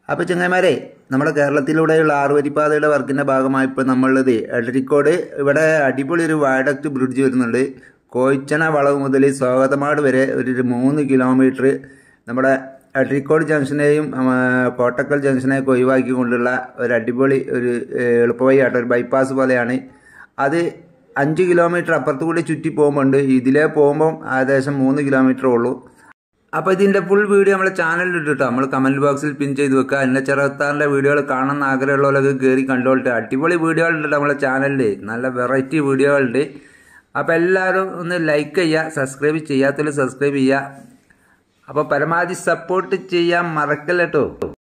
അപ്പോൾ ചങ്ങന്മാരെ നമ്മുടെ കേരളത്തിലൂടെയുള്ള ആറുവരിപ്പാതയുടെ വർക്കിൻ്റെ ഭാഗമായി ഇപ്പോൾ നമ്മളുള്ളത് എടരിക്കോട് ഇവിടെ അടിപൊളി ഒരു വയഡക്റ്റ് ബ്രിഡ്ജ് വരുന്നുണ്ട് കോയിച്ചണ വളവ് മുതൽ സ്വാഗതമാട് വരെ ഒരു മൂന്ന് കിലോമീറ്റർ നമ്മുടെ അഴീക്കോട് ജംഗ്ഷനെയും കോട്ടക്കൽ ജംഗ്ഷനെയൊക്കെ ഒഴിവാക്കിക്കൊണ്ടുള്ള ഒരു അടിപൊളി ഒരു എളുപ്പവഴിയാട്ടോ ഒരു ബൈപ്പാസ് പോലെയാണ് അത് അഞ്ച് കിലോമീറ്റർ അപ്പുറത്തു കൂടി ചുറ്റി പോകുമ്പോണ്ട് ഇതിലേ പോകുമ്പം ഏകദേശം മൂന്ന് കിലോമീറ്റർ ഉള്ളൂ അപ്പോൾ ഇതിൻ്റെ ഫുൾ വീഡിയോ നമ്മളെ ചാനലിൽ ഇട്ടിട്ടോ നമ്മൾ കമൻറ്റ് ബോക്സിൽ പിൻ ചെയ്ത് വെക്കുക എന്നെ ചെറുത്താറിൻ്റെ വീഡിയോകൾ കാണണമെന്ന് ആഗ്രഹമുള്ളവരൊക്കെ കയറി കണ്ടോളട്ടെ അടിപൊളി വീഡിയോകളുണ്ട് നമ്മളെ ചാനലിൽ നല്ല വെറൈറ്റി വീഡിയോകളുണ്ട് അപ്പോൾ എല്ലാവരും ഒന്ന് ലൈക്ക് ചെയ്യുക സബ്സ്ക്രൈബ് ചെയ്യാത്തവർ സബ്സ്ക്രൈബ് ചെയ്യുക അപ്പോൾ പരമാവധി സപ്പോർട്ട് ചെയ്യാൻ മറക്കല്ല കേട്ടോ